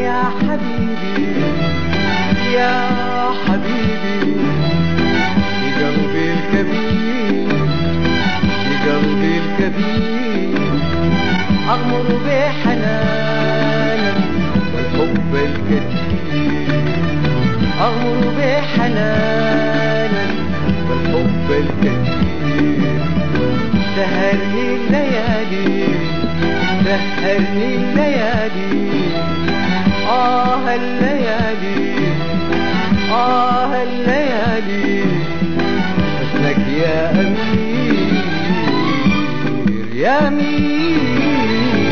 يا حبيبي يا حبيبي في قلبي الكبير في قلبي الكبير أغمر بحنانك والحب الكثير أغمر بحنانك والحب الكثير سهرني الليالي سهرني الليالي آه الليالي آه الليالي حسنك يا أمير يا أمير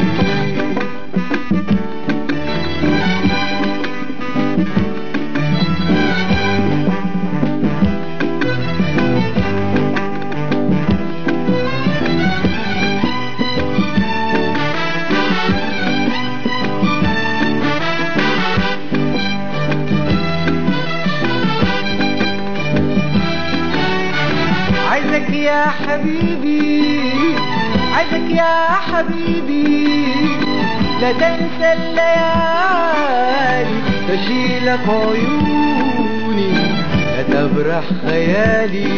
عايزك يا حبيبي عايزك يا حبيبي لا تنسى الليالي تشيلك عيوني لا تبرح خيالي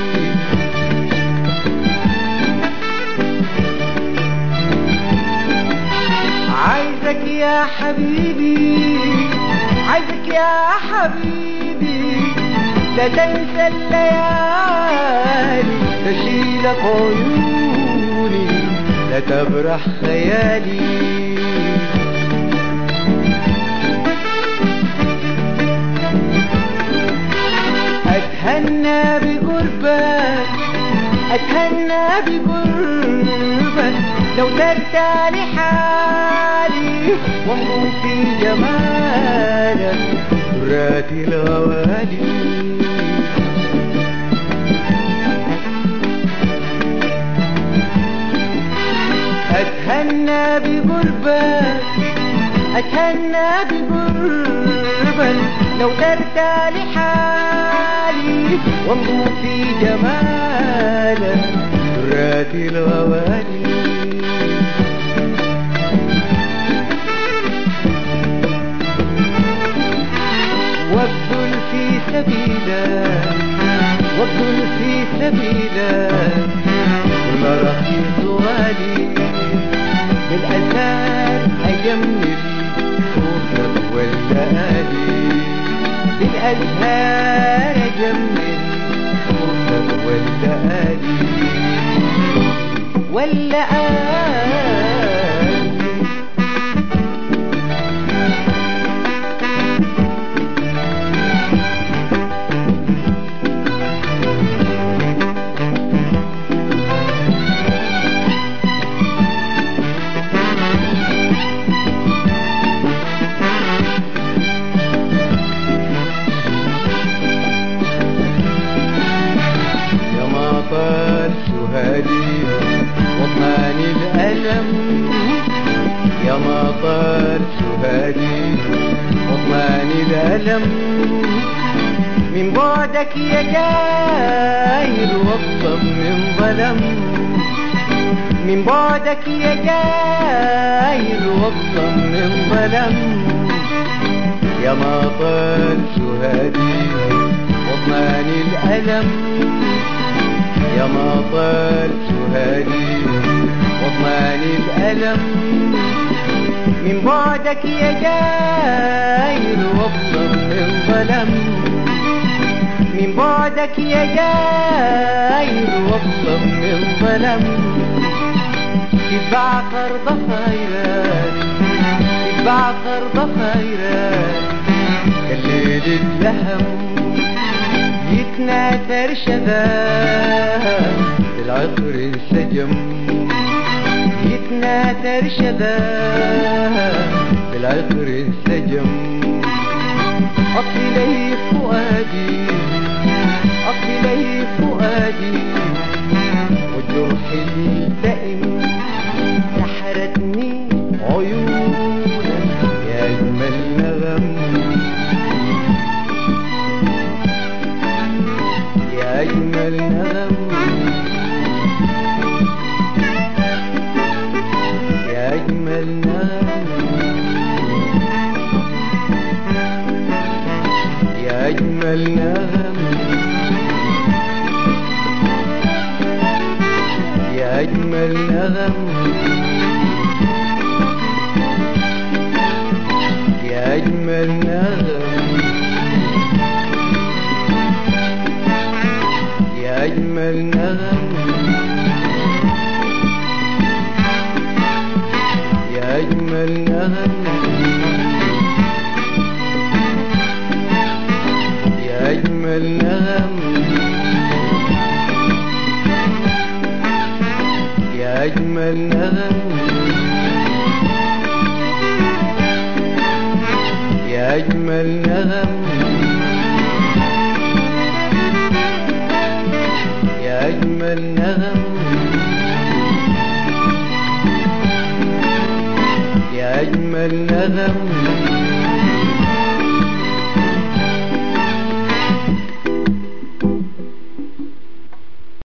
عايزك يا حبيبي عايزك يا حبيبي لا تنسى الليالي تشيلك عيوني لا تبرح خيالي أتهنى بقربك أتهنى بقربك لو ترتالي حالي وانظر في جمالك دراتي الغوالي أتهنى بقربك أتهنى بقربك لو ترتالي حالي وانظر في جمالك دراتي الغوالي وابذل في سبيلك وابذل في سبيلك كل رخيص غالي بالأزهار أجمل صوتك والليالي بالأزهار أجمل صوتك والليالي والليالي يا مطر سهادي وطناني الألم يا مطر سهادي وطناني الألم من بعدك يا جاير وطم من ظلم من بعدك يا جاير وطم من ظلم يا مطر سهادي وطناني الألم يا مطر سهادي وطناني الألم من بعدك يا جاير وطن من ظلم من بعدك يا جاير وطن من ظلم تتبع فرض خيرات تتبع فرض خيرات كالليل اتلهم يتناثر شباب العطر انسجم يتناثر شباب العطر انسجم أطفي لي فؤادي أطفي لي فؤادي والجرح التئم سحرتني عيونك يا أجمل نغم يا أجمل نغم يا أجمل نغم أجمل نغم يا أجمل نغم يا أجمل نغم يا أجمل نغم يا أجمل نغم يا أجمل نغم يا أجمل نغم يا أجمل نغم